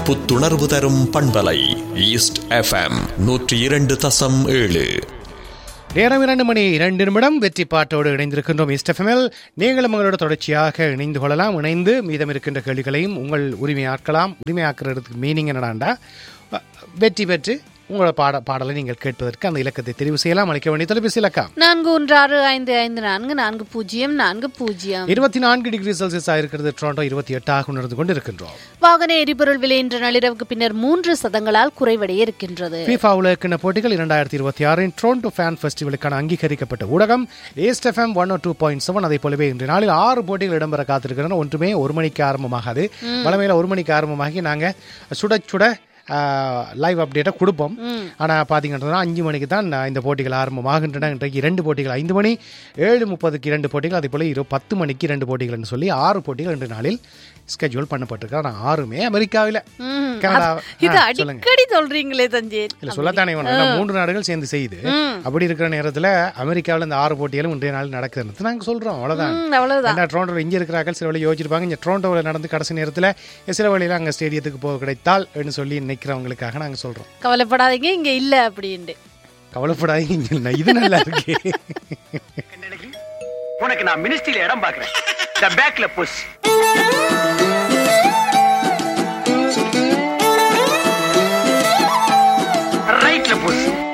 புத்துணர்வு தரும் பண்பலை ஈஸ்ட் எஃப்எம் நூற்றி இரண்டு தசம் ஏழு நேரம் இரண்டு மணி இரண்டு நிமிடம் வெற்றி பாட்டோடு இணைந்திருக்கின்றோம் இஸ்டெஃபமில் நீங்களும் உங்களோட தொடர்ச்சியாக இணைந்து கொள்ளலாம் இணைந்து மீதம் இருக்கின்ற கேள்விகளையும் உங்கள் உரிமையாக்கலாம் உரிமையாக்குறதுக்கு மீனிங் என்னடாண்டா அ, வெற்றி பெற்று உங்களோட பாட பாடலை நீங்கள் கேட்பதற்கு அந்த இலக்கத்தை தெரிவு செய்யலாம் அளிக்க வேண்டிய தொலைபேசி இலக்கம் நான்கு ஒன்று ஆறு ஐந்து ஐந்து நான்கு நான்கு பூஜ்ஜியம் நான்கு பூஜ்ஜியம் இருபத்தி நான்கு டிகிரி செல்சியஸ் ஆயிருக்கிறது டொரண்டோ இருபத்தி எட்டாக உணர்ந்து கொண்டு இருக்கின்றோம் வாகன எரிபொருள் விலை இன்று நள்ளிரவுக்கு பின்னர் மூன்று சதங்களால் குறைவடைய இருக்கின்றது FIFA உலகக்கிண்ண போட்டிகள் இரண்டாயிரத்தி இருபத்தி ஆறின் டொரண்டோ ஃபேன் ஃபெஸ்டிவலுக்கான அங்கீகரிக்கப்பட்ட ஊடகம் ஏஸ்ட் FM one two point seven அதே போலவே இன்று நாளில் ஆறு போட்டிகள் இடம்பெற காத்திருக்கின்றன ஒன்றுமே ஒரு மணிக்கு ஆரம்பமாகாது வளமையில ஒரு மணிக்கு ஆரம்பமாகி நாங்க சுட சுட லைவ் அப்டேட்டை கொடுப்போம் ஆனால் பார்த்தீங்கன்னா அஞ்சு மணிக்கு தான் இந்த போட்டிகள் ஆரம்பமாகின்றன இன்றைக்கு இரண்டு போட்டிகள் ஐந்து மணி ஏழு முப்பதுக்கு இரண்டு போட்டிகள் அதே போல் இரு பத்து மணிக்கு இரண்டு போட்டிகள்னு சொல்லி ஆறு போட்டிகள் இன்று நாளில் ஸ்கெட்யூல் பண்ணப்பட்டிருக்கு ஆனால் ஆறுமே அமெரிக்காவில் ம், கனடா அது- இது ஆ, சொல்லுங்க அடிக்கடி சொல்றீங்களே தஞ்சேர் இல்ல சொல்லத்தானே வேணும். ஏன்னா மூன்று நாடுகள் சேர்ந்து செய்யுது அப்படி இருக்கிற நேரத்துல அமெரிக்காவில் இந்த ஆறு போட்டிகளும் இன்றைய நாள் நடக்குதுன்னு நாங்க சொல்றோம் அவ்வளவுதான் ம், அவ்வளவுதான் ஏன்னா டொரண்டோ இங்க இருக்கிறார்கள் சில வழி யோசிச்சிருப்பாங்க இங்க டொரண்டோவில் நடந்து கடைசி நேரத்துல சில வழியில அங்க ஸ்டேடியத்துக்கு போக கிடைத்தால் ன்னு சொல்லி நினைக்கிறவங்களுக்காக நாங்க சொல்றோம் கவலைப்படாதீங்க இங்க இல்ல அப்படின்ட்டு கவலைப்படாதீங்க இங்க இல்லை. இது நல்லா இருக்கு உனக்கு நான் மினிஸ்ட்ரியில இடம் பாக்குறேன் இந்த பேக்ல புஷ்